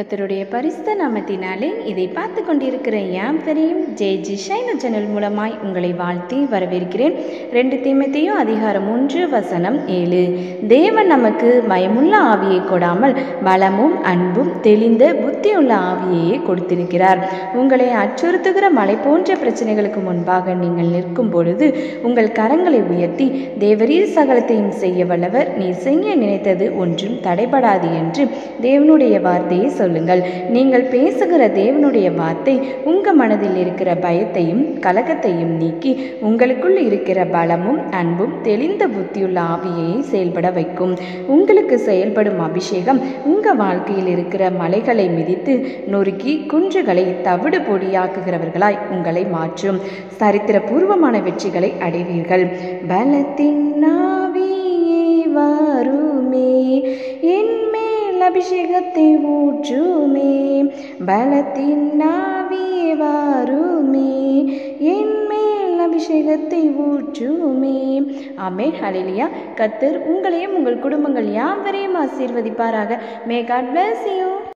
கர்த்தருடைய பரிசுத்த நாமத்தினாலே இதை பார்த்து கொண்டிருக்கிற யாம்பரையும் ஜே ஜி ஷைன சேனல் மூலமாய் உங்களை வாழ்த்தி வரவேற்கிறேன் ரெண்டு தீமத்தையும் அதிகாரம் ஒன்று வசனம் ஏழு தேவன் நமக்கு பயமுள்ள ஆவியை கொடாமல் பலமும் அன்பும் தெளிந்த புத்தியுள்ள ஆவியையே கொடுத்திருக்கிறார் உங்களை அச்சுறுத்துகிற மலை போன்ற பிரச்சனைகளுக்கு முன்பாக நீங்கள் நிற்கும் பொழுது உங்கள் கரங்களை உயர்த்தி தேவரீர் சகலத்தையும் செய்ய வல்லவர் நீ செய்ய நினைத்தது ஒன்றும் தடைபடாது என்று தேவனுடைய வார்த்தையை சொல்லுங்கள் நீங்கள் பேசுகிற தேவனுடைய வார்த்தை உங்க மனதில் இருக்கிற பயத்தையும் கலக்கத்தையும் நீக்கி உங்களுக்குள் இருக்கிற பலமும் அன்பும் தெளிந்த புத்தியுள்ள ஆவியை செயல்பட வைக்கும் உங்களுக்கு செயல்படும் அபிஷேகம் உங்க வாழ்க்கையில் இருக்கிற மலைகளை மிதித்து நொறுக்கி குன்றுகளை தவிடு பொடியாக்குகிறவர்களாய் உங்களை மாற்றும் சரித்திரபூர்வமான வெற்றிகளை அடைவீர்கள் பலத்தின் ஆவியே வாருமே என் மேல் அபிஷேகத்தை ஊற்றுமே பலத்தின் ஆவியே வாருமே என் மேல் அபிஷேகத்தை ஊற்றுமே ஆமே ஹலிலியா கத்தர் உங்களையும் உங்கள் குடும்பங்கள் யாவரையும் ஆசீர்வதிப்பாராக மே காட் bless you